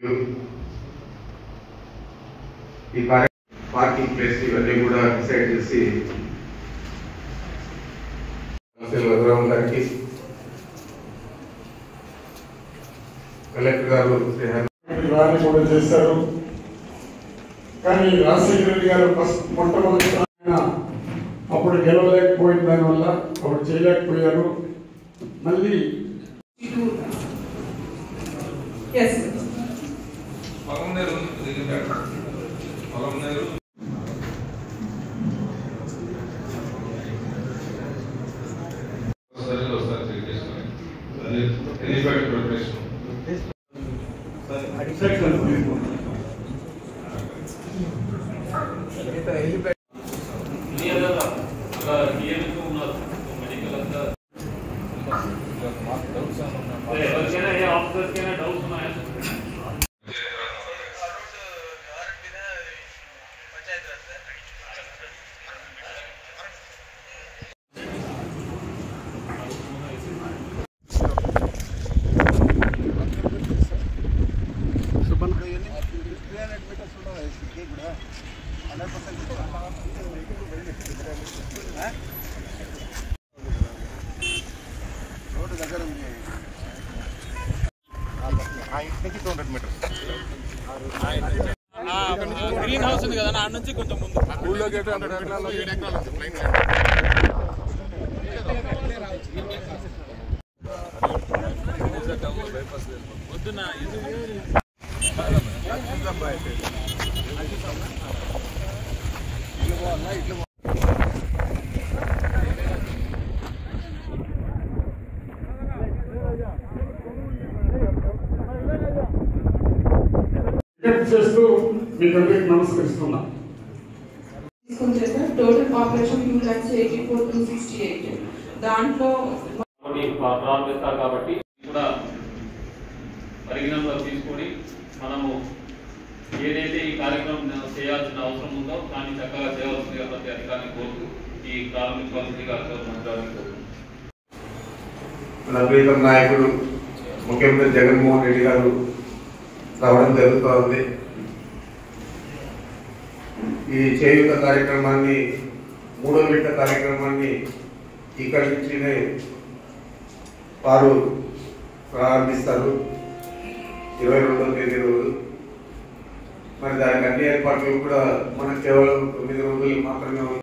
ఈ కార్య parking place ఇవన్నీ కూడా డిసైడ్ చేసి రఘురామ్ గారికి కలెక్టర్ గారు శ్రీ హరి వారిని కూడా చేశారు కానీ రాజశేఖర రెడ్డి గారు ఫస్ట్ మొట్టమొదటి ఆయన అప్పుడు గెలవలేకపోయిన దానివల్ల అప్పుడు చేయలేకపోయారు మళ్ళీ Yes. పొలంనేరు పొలంనేరు ఒకసారి ఒకసారి చెక్ చేసుకోండి అది ఎలిఫెంట్ ప్రిపరేషన్ ఎవరికైనా ఏ ఆఫీసర్కైనా డౌట్స్ ఉన్నాయా గ్రీన్ హౌస్ ఉంది కదా ఆడ నుంచి కొంచెం ముందు పొద్దున్న ఇది విజ్ఞప్తి చేస్తూ మీకు అందరికీ నమస్కరిస్తున్నా తీసుకొని చేస్తారు total population two lakhs eighty four two sixty eight దాంట్లో కాబట్టి ప్రా- ప్రారంభిస్తారు కాబట్టి కూడా పరిగణనలో తీసుకొని మనము ఏదైతే ఈ కార్యక్రమం చేయాల్సిన అవసరం ఉందో దాన్ని చక్కగా చేయవలసిందిగా ప్రతి అధికారిని కోరుతూ ఈ ప్రారంభించవలసిందిగా మంత్రాన్ని కోరుతున్నాను మన ప్రీతం నాయకుడు ముఖ్యమంత్రి జగన్మోహన్ రెడ్డి గారు రావడం జరుగుతోంది ఈ చేయుత కార్యక్రమాన్ని మూడో విడత కార్యక్రమాన్ని ఇక్కడి నుంచినే వారు ప్రారంభిస్తారు ఇరవై రెండవ తేదీ రోజు మరి దానికి అన్ని ఏర్పాట్లు కూడా మనకు కేవలం తొమ్మిది రోజులు మాత్రమే ఉంది